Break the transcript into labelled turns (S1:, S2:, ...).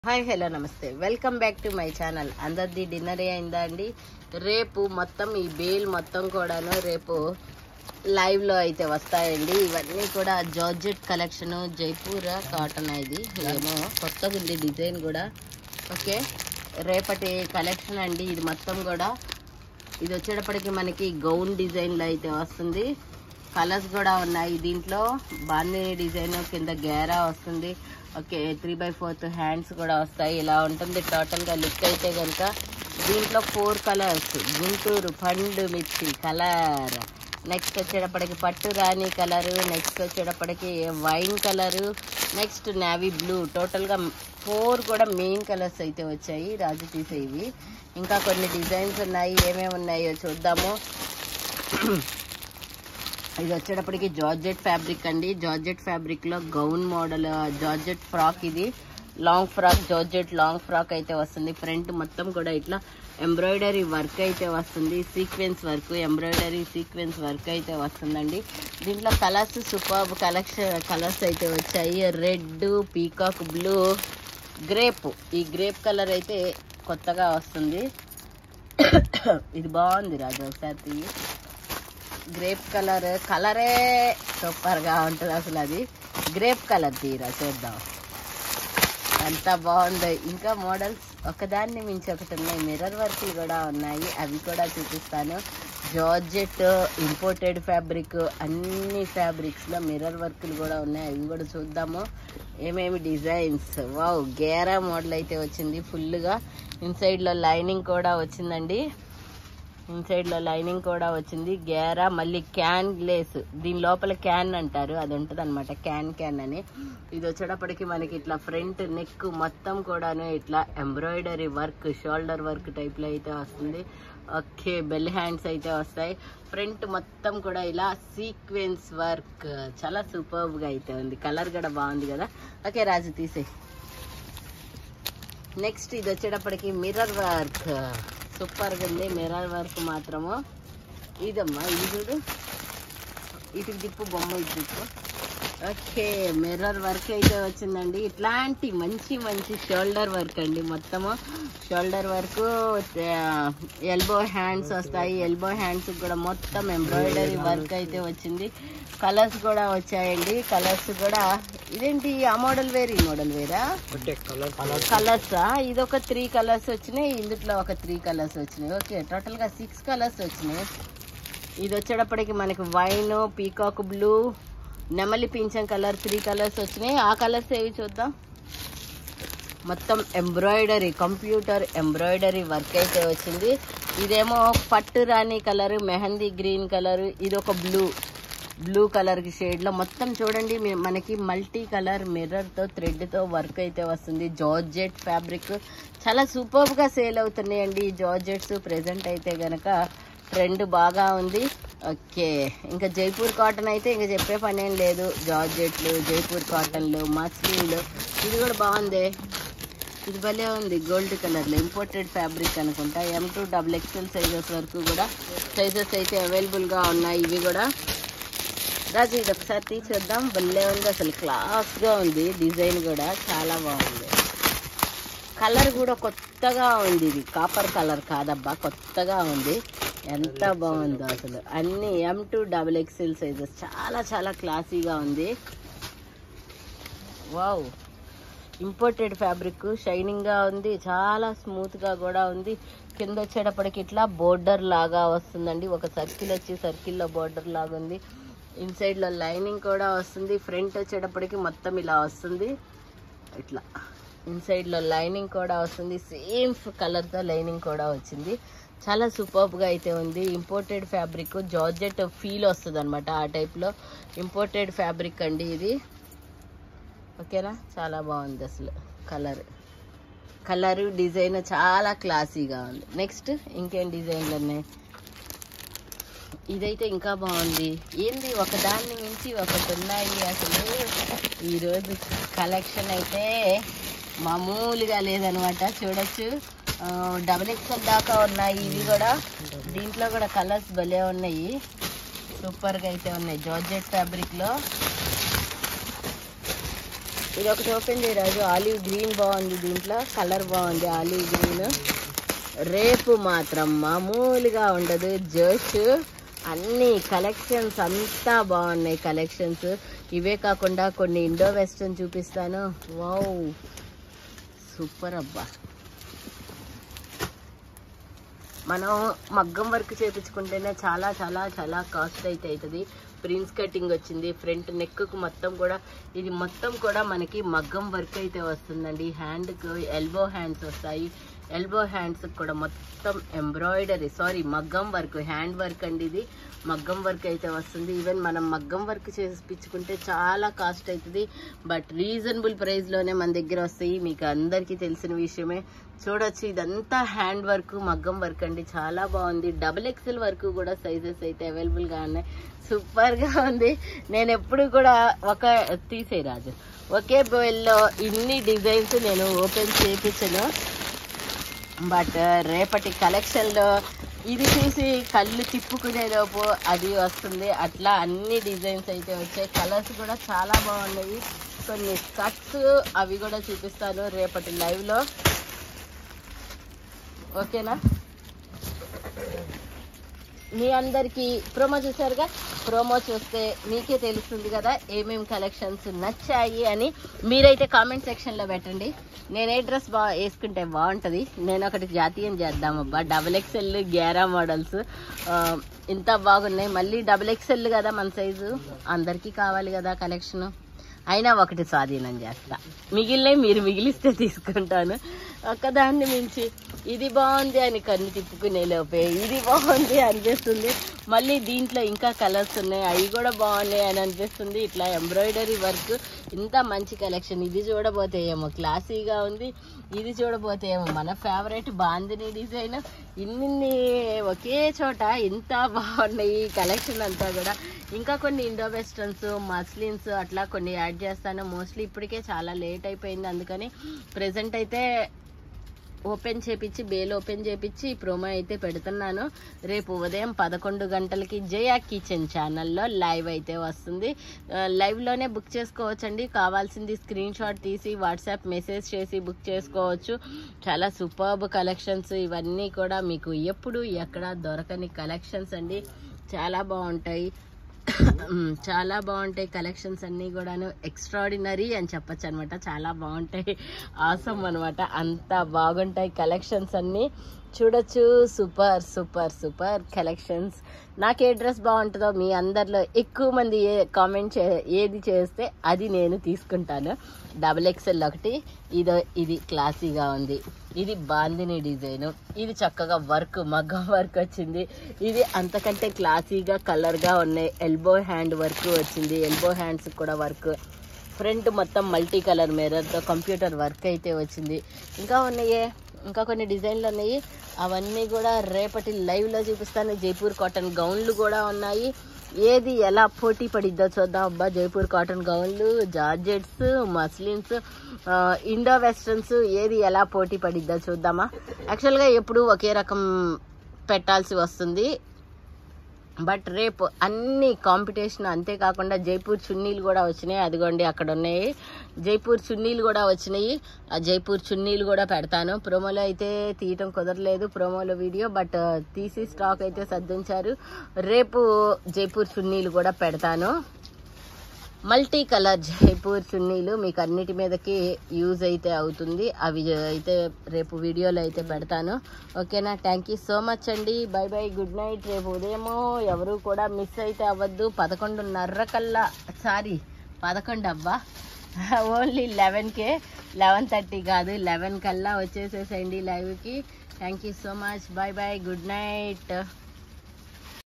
S1: Hi hello నమస్తే welcome back to my channel అందరిది dinner అయిందా అండి రేపు మొత్తం ఈ బేల్ మొత్తం కూడాను రేపు లైవ్ లో అయితే వస్తాయండి ఇవన్నీ కూడా జార్జెట్ కలెక్షన్ జైపూర్ కాటన్ ఇది ఏమో కొత్తగా ఉంది డిజైన్ కూడా ఓకే రేపటి కలెక్షన్ అండి ఇది మొత్తం కూడా ఇది వచ్చేటప్పటికి మనకి గౌన్ డిజైన్ లో అయితే వస్తుంది కలర్స్ కూడా ఉన్నాయి దీంట్లో బాందిని డిజైన్ కింద గేరా వస్తుంది okay three by fourth hands కూడా వస్తాయి ఇలా ఉంటుంది టోటల్ గా లుక్ అయితే కనుక దీంట్లో ఫోర్ కలర్స్ గుంటూరు పండు మిర్చి కలర్ నెక్స్ట్ వచ్చేటప్పటికి పట్టు రాణి కలరు నెక్స్ట్ వచ్చేటప్పటికి wine colour next navy blue టోటల్గా ఫోర్ కూడా మెయిన్ కలర్స్ అయితే వచ్చాయి రాజు తీసేవి ఇంకా కొన్ని డిజైన్స్ ఉన్నాయి ఏమేమి ఉన్నాయో చూద్దాము ఇది వచ్చేటప్పటికి జార్జెట్ ఫ్యాబ్రిక్ అండి జార్జెట్ ఫ్యాబ్రిక్ లో గౌన్ మోడల్ జార్జెట్ ఫ్రాక్ ఇది long frock georgette long frock అయితే వస్తుంది ఫ్రంట్ మొత్తం కూడా ఇట్లా ఎంబ్రాయిడరీ వర్క్ అయితే వస్తుంది sequence work embroidery sequence work అయితే వస్తుందండి దీంట్లో కలర్స్ సూపర్ కలెక్షన్ కలర్స్ అయితే వచ్చాయి రెడ్ పీకాక్ బ్లూ గ్రేప్ ఈ గ్రేప్ కలర్ అయితే కొత్తగా వస్తుంది ఇది బాగుంది రాజు ఒకసారి తీయి గ్రేప్ కలర్ కలరే సూపర్ గా ఉంటుంది అసలు అది గ్రేప్ కలర్ తీరా చూద్దాం అంత బాగుంది ఇంకా మోడల్స్ ఒకదాన్ని మించి ఒకటి ఉన్నాయి మిర్రర్ వర్క్ కూడా ఉన్నాయి అవి కూడా చూపిస్తాను జార్జెట్ ఇంపోర్టెడ్ ఫ్యాబ్రిక్ అన్ని ఫ్యాబ్రిక్స్ లో మిర్రర్ వర్క్లు కూడా ఉన్నాయి అవి కూడా చూద్దాము ఏమేమి డిజైన్స్ వావ్ గేరా మోడల్ అయితే వచ్చింది ఫుల్ గా ఇన్సైడ్ లో లైనింగ్ కూడా వచ్చిందండి ఇన్సైడ్ లో లైనింగ్ కూడా వచ్చింది గేరా మళ్ళీ క్యాన్ గ్లేస్ దీని లోపల క్యాన్ అంటారు అది ఉంటుంది అనమాట క్యాన్ క్యాన్ అని ఇది వచ్చేటప్పటికి మనకి ఇట్లా ఫ్రంట్ నెక్ మొత్తం కూడాను ఇట్లా embroidery work shoulder work type లో అయితే వస్తుంది ఓకే బెల్ హ్యాండ్స్ అయితే వస్తాయి ఫ్రంట్ మొత్తం కూడా ఇలా సీక్వెన్స్ వర్క్ చాలా సూపర్ గా అయితే ఉంది కలర్ కూడా బాగుంది కదా ఓకే రాజు తీసే నెక్స్ట్ ఇది వచ్చేటప్పటికి మిర్రర్ వర్క్ సూపర్ గా ఉంది మిర్రర్ వర్క్ మాత్రము ఇదమ్మా ఇది చూడు ఇటుకి తిప్పు బొమ్మ ఇటు తిప్పు ఓకే మిర్రర్ వర్క్ అయితే వచ్చిందండి ఇట్లాంటి మంచి మంచి షోల్డర్ వర్క్ అండి మొత్తము షోల్డర్ వర్క్ ఎల్బో హ్యాండ్స్ వస్తాయి ఎల్బో హ్యాండ్స్ కూడా మొత్తం ఎంబ్రాయిడరీ వర్క్ అయితే వచ్చింది కలర్స్ కూడా వచ్చాయండి కలర్స్ కూడా ఇదేంటి ఆ మోడల్ వేరు ఈ మోడల్ వేరా కలర్స్ ఇది ఒక త్రీ కలర్స్ వచ్చినాయి ఇందులో ఒక త్రీ కలర్స్ వచ్చినాయి ఓకే టోటల్ గా సిక్స్ కలర్స్ వచ్చినాయి ఇది వచ్చేటప్పటికి మనకి వైన్ పీకాక్ బ్లూ నెమలి పింఛం కలర్ త్రీ కలర్స్ వచ్చినాయి ఆ కలర్స్ ఏవి చూద్దాం మొత్తం ఎంబ్రాయిడరీ కంప్యూటర్ ఎంబ్రాయిడరీ వర్క్ అయితే వచ్చింది ఇదేమో పట్టు రాణి కలర్ మెహందీ గ్రీన్ కలర్ ఇది ఒక బ్లూ బ్లూ కలర్ కి షేడ్ లో మొత్తం చూడండి మీ- మనకి మల్టీ కలర్ మిర్రర్ తో థ్రెడ్ తో వర్క్ అయితే వస్తుంది జార్జెట్ ఫ్యాబ్రిక్ చాలా సూపర్ గా సేల్ అవుతున్నాయండి ఈ జార్జెట్స్ ప్రెసెంట్ అయితే గనక ట్రెండ్ బాగా ఉంది ఓకే ఇంకా జైపూర్ కాటన్ అయితే ఇంకా చెప్పే పని ఏం లేదు జార్జెట్లు జైపూర్ కాటన్లు మస్లీలు ఇది కూడా బాగుంది ఇది భలే ఉంది గోల్డ్ కలర్ లో ఇంపోర్టెడ్ ఫ్యాబ్రిక్ అనుకుంటా M to double XL sizes వరకు కూడా సైజెస్ అయితే అవైలబుల్ గా ఉన్నాయి ఇవి కూడా రాజు ఇది ఒకసారి తీసి చూద్దాం భలే ఉంది అసలు క్లాస్ గా ఉంది డిజైన్ కూడా చాలా బాగుంది కలర్ కూడా కొత్తగా ఉంది ఇది కాపర్ కలర్ కాదబ్బా కొత్తగా ఉంది ఎంత బాగుందో అసలు అన్ని M to double XL sizes చాలా చాలా క్లాసీగా ఉంది వావ్ ఇంపోర్టెడ్ ఫ్యాబ్రిక్ షైనింగ్ గా ఉంది చాలా స్మూత్ గా కూడా ఉంది కింద వచ్చేటప్పటికి ఇట్లా బోర్డర్ లాగా వస్తుందండి ఒక సర్కిల్ వచ్చి సర్కిల్ లో బోర్డర్ లాగా ఉంది ఇన్సైడ్ లో లైనింగ్ కూడా వస్తుంది ఫ్రంట్ వచ్చేటప్పటికి మొత్తం ఇలా వస్తుంది ఇట్లా ఇన్సైడ్ లో లైనింగ్ కూడా వస్తుంది సేమ్ కలర్ తో లైనింగ్ కూడా వచ్చింది చాలా సూపర్బ్ గా అయితే ఉంది ఇంపోర్టెడ్ ఫ్యాబ్రిక్ జార్జెట్ ఫీల్ వస్తుంది అనమాట ఆ టైప్ లో ఇంపోర్టెడ్ ఫ్యాబ్రిక్ అండి ఇది ఓకేనా చాలా బాగుంది అసలు కలర్ కలర్ డిజైన్ చాలా క్లాసీగా ఉంది నెక్స్ట్ ఇంకేం డిజైన్లు ఉన్నాయి ఇదైతే ఇంకా బాగుంది ఏంది ఒకదాన్ని మించి ఒకటి ఉన్నాయి అసలు ఈరోజు కలెక్షన్ అయితే మామూలుగా లేదనమాట చూడొచ్చు ఆ, డబుల్ ఎక్స్ఎల్ దాకా ఉన్నాయి ఇవి కూడా దీంట్లో కూడా కలర్స్ భలే ఉన్నాయి సూపర్గా అయితే ఉన్నాయి జార్జెట్ ఫ్యాబ్రిక్లో ఇది ఒకటి ఓపెన్ చేయరాజు ఆలివ్ గ్రీన్ బాగుంది దీంట్లో కలర్ బాగుంది ఆలివ్ గ్రీన్ రేపు మాత్రం మామూలుగా ఉండదు జోష్ అన్ని కలెక్షన్స్ అంతా బాగున్నాయి కలెక్షన్స్ ఇవే కాకుండా కొన్ని ఇండో వెస్ట్రన్ చూపిస్తాను వావ్ సూపర్ అబ్బా మనం మగ్గం వర్క్ చేపించుకుంటేనే చాలా చాలా చాలా కాస్ట్ అయితే అవుతుంది ప్రిన్స్ కటింగ్ వచ్చింది ఫ్రంట్ నెక్కు మొత్తం కూడా ఇది మొత్తం కూడా మనకి మగ్గం వర్క్ అయితే వస్తుందండి హ్యాండ్కి ఎల్బో హ్యాండ్స్ వస్తాయి ఎల్బో హ్యాండ్స్ కూడా మొత్తం ఎంబ్రాయిడరీ సారీ మగ్గం వర్క్ హ్యాండ్ వర్క్ అండి ఇది మగ్గం వర్క్ అయితే వస్తుంది ఈవెన్ మనం మగ్గం వర్క్ చేపించుకుంటే చాలా కాస్ట్ అవుతుంది బట్ రీజనబుల్ ప్రైస్లోనే మన దగ్గర వస్తాయి మీకు అందరికీ తెలిసిన విషయమే చూడొచ్చు ఇదంతా హ్యాండ్ వర్క్ మగ్గం వర్క్ అండి చాలా బాగుంది డబుల్ ఎక్సెల్ వర్క్ కూడా సైజెస్ అయితే అవైలబుల్గా ఉన్నాయి సూపర్గా ఉంది నేను ఎప్పుడు కూడా ఒక తీసే రాజు ఒకే బోయిల్లో ఇన్ని డిజైన్స్ నేను ఓపెన్ చేయించను బట్ రేపటి కలెక్షన్లో ఇది చూసి కళ్ళు తిప్పుకునేలోపు అది వస్తుంది అట్లా అన్ని డిజైన్స్ అయితే వచ్చాయి కలర్స్ కూడా చాలా బాగున్నాయి కొన్ని కట్స్ అవి కూడా చూపిస్తాను రేపటి లైవ్లో ఓకేనా మీ అందరికి ప్రోమో చూసారుగా ప్రోమో చూస్తే మీకే తెలుస్తుంది కదా ఏమేమి కలెక్షన్స్ నచ్చాయి అని మీరైతే కామెంట్ సెక్షన్లో పెట్టండి నేను ఏ డ్రెస్ బా వేసుకుంటే బాగుంటుంది నేను ఒకటి జాతీయం చేద్దామబ్బా డబుల్ ఎక్స్ఎల్ గ్యారా మోడల్స్ ఇంత బాగున్నాయి మళ్ళీ డబుల్ ఎక్స్ఎల్ కదా మన సైజు అందరికీ కావాలి కదా కలెక్షన్ అయినా ఒకటి స్వాధీనం చేస్తా మిగిలినవి మీరు మిగిలిస్తే తీసుకుంటాను ఒక్కదాన్ని మించి ఇది బాగుంది అని కన్ను తిప్పుకునే లోపే ఇది బాగుంది అనిపిస్తుంది మళ్ళీ దీంట్లో ఇంకా కలర్స్ ఉన్నాయి అవి కూడా బాగున్నాయి అని అనిపిస్తుంది ఇట్లా ఎంబ్రాయిడరీ వర్క్ ఇంత మంచి కలెక్షన్ ఇది చూడబోతే ఏమో క్లాసీగా ఉంది ఇది చూడబోతే ఏమో మన ఫేవరెట్ బాందిని డిజైన్ ఇన్ని ఒకే చోట ఇంత బాగున్నాయి ఈ కలెక్షన్ అంతా కూడా ఇంకా కొన్ని ఇండో వెస్ట్రన్స్ మస్లిన్స్ అట్లా కొన్ని యాడ్ చేస్తాను మోస్ట్లీ ఇప్పటికే చాలా లేట్ అయిపోయింది అందుకని ప్రెసెంట్ అయితే ఓపెన్ చేపించి బేల్ ఓపెన్ చేపించి ప్రోమో అయితే పెడుతున్నాను రేపు ఉదయం పదకొండు గంటలకి జయా కిచెన్ ఛానల్లో లైవ్ అయితే వస్తుంది ఆ, లైవ్లోనే బుక్ చేసుకోవచ్చండి కావాల్సింది స్క్రీన్ షాట్ తీసి వాట్సాప్ మెసేజ్ చేసి బుక్ చేసుకోవచ్చు చాలా సూపర్బ్ కలెక్షన్స్ ఇవన్నీ కూడా మీకు ఎప్పుడు ఎక్కడ దొరకని కలెక్షన్స్ అండి చాలా బాగుంటాయి మ్మ్. చాలా బాగుంటాయి కలెక్షన్స్ అన్నీ కూడాను ఎక్స్ట్రాడినరీ అని చెప్పొచ్చు అనమాట చాలా బాగుంటాయి ఆసమ్ అనమాట అంత బాగుంటాయి కలెక్షన్స్ అన్నీ చూడొచ్చు సూపర్ సూపర్ సూపర్ కలెక్షన్స్ నాకు ఏ డ్రెస్ బాగుంటుందో మీ అందరిలో ఎక్కువ మంది ఏ కామెంట్ చే ఏది చేస్తే అది నేను తీసుకుంటాను డబుల్ ఎక్స్ఎల్ ఒకటి ఇదో ఇది క్లాసీగా ఉంది ఇది బాందిని డిజైన్ ఇది చక్కగా వర్క్ మగ్గం వర్క్ వచ్చింది ఇది అంతకంటే క్లాసీగా కలర్గా ఉన్నాయి ఎల్బో హ్యాండ్ వర్క్ వచ్చింది ఎల్బో హ్యాండ్స్ కూడా వర్క్ ఫ్రంట్ మొత్తం మల్టీ కలర్ మిర్రర్తో కంప్యూటర్ వర్క్ అయితే వచ్చింది ఇంకా ఉన్నాయే ఇంకా కొన్ని డిజైన్లు ఉన్నాయి అవన్నీ కూడా రేపటి లైవ్లో చూపిస్తాను జైపూర్ కాటన్ గౌన్లు కూడా ఉన్నాయి ఏది ఎలా పోటీ పడిద్దో చూద్దాం అబ్బా జైపూర్ కాటన్ గౌన్లు జార్జెట్స్ మస్లిన్స్ ఆ, ఇండో వెస్ట్రన్స్ ఏది ఎలా పోటీ పడిద్దో చూద్దామా యాక్చువల్గా ఎప్పుడు ఒకే రకం పెట్టాల్సి వస్తుంది బట్ రేపు అన్ని కాంపిటీషన్ అంతేకాకుండా జైపూర్ చున్నీలు కూడా వచ్చినాయి అదిగోండి అక్కడ ఉన్నాయి జైపూర్ చున్నీలు కూడా వచ్చినాయి ఆ జైపూర్ చున్నీలు కూడా పెడతాను ప్రోమోలో అయితే తీయటం కుదరలేదు ప్రోమోలో వీడియో బట్ తీసి స్టాక్ అయితే సర్దించారు రేపు జైపూర్ చున్నీలు కూడా పెడతాను మల్టీ కలర్ జైపూర్ చున్నీలు మీకు అన్నిటి మీదకి యూజ్ అయితే అవుతుంది అవి అయితే రేపు వీడియోలో అయితే పెడతాను ఓకేనా థ్యాంక్ యూ సో మచ్ అండి బై బై గుడ్ నైట్ రేపు ఉదయము ఎవరు కూడా మిస్ అయితే అవ్వద్దు పదకొండున్నర కల్లా సారీ పదకొండు అబ్బా ఓన్లీ లెవెన్కే లెవెన్ థర్టీ కాదు లెవెన్ కల్లా వచ్చేసేసేయండి లైవ్కి thank you so much bye bye good night